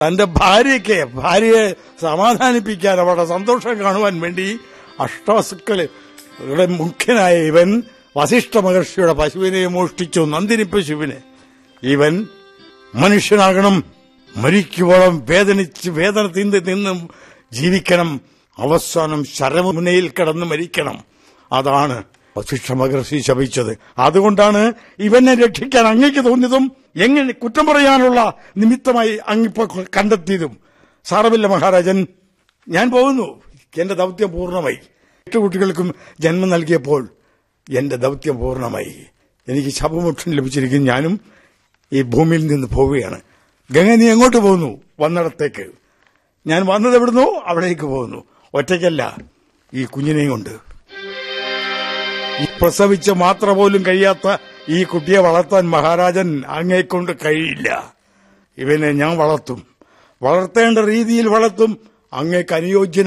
തന്റെ ഭാര്യയ്ക്ക് ഭാര്യയെ സമാധാനിപ്പിക്കാൻ അവരുടെ സന്തോഷം കാണുവാൻ വേണ്ടി അഷ്ടവസുക്കളുടെ മുഖ്യനായ ഇവൻ വസിഷ്ഠ മഹർഷിയുടെ പശുവിനെ മോഷ്ടിച്ചു നന്ദിനി പശുവിനെ ഇവൻ മനുഷ്യനാകണം മരിക്കുവോളം വേദനിച്ച് വേദന തിന്ന് തിന്നും ജീവിക്കണം അവസാനം ശരമുനയിൽ കിടന്ന് മരിക്കണം അതാണ് വസിഷ്ഠ മഹർഷി ശപിച്ചത് അതുകൊണ്ടാണ് ഇവനെ രക്ഷിക്കാൻ അങ്ങേക്ക് തോന്നിയതും എങ്ങനെ കുറ്റം പറയാനുള്ള നിമിത്തമായി അങ്ങിപ്പോ കണ്ടെത്തിയതും സാറമില്ല മഹാരാജൻ ഞാൻ പോകുന്നു എന്റെ ദൗത്യം പൂർണ്ണമായി എട്ട് കുട്ടികൾക്കും ജന്മം നൽകിയപ്പോൾ എന്റെ ദൗത്യം പൂർണ്ണമായി എനിക്ക് ശപമോക്ഷം ലഭിച്ചിരിക്കും ഞാനും ഈ ഭൂമിയിൽ നിന്ന് പോവുകയാണ് ഗംഗ നീ എങ്ങോട്ട് പോകുന്നു വന്നിടത്തേക്ക് ഞാൻ വന്നത് എവിടുന്നോ അവിടേക്ക് പോകുന്നു ഒറ്റയ്ക്കല്ല ഈ കുഞ്ഞിനെയും കൊണ്ട് ഈ പ്രസവിച്ച് മാത്രം പോലും കഴിയാത്ത ഈ കുട്ടിയെ വളർത്താൻ മഹാരാജൻ അങ്ങേക്കൊണ്ട് കഴിയില്ല ഇവനെ ഞാൻ വളർത്തും വളർത്തേണ്ട രീതിയിൽ വളർത്തും അങ്ങേക്ക് അനുയോജ്യന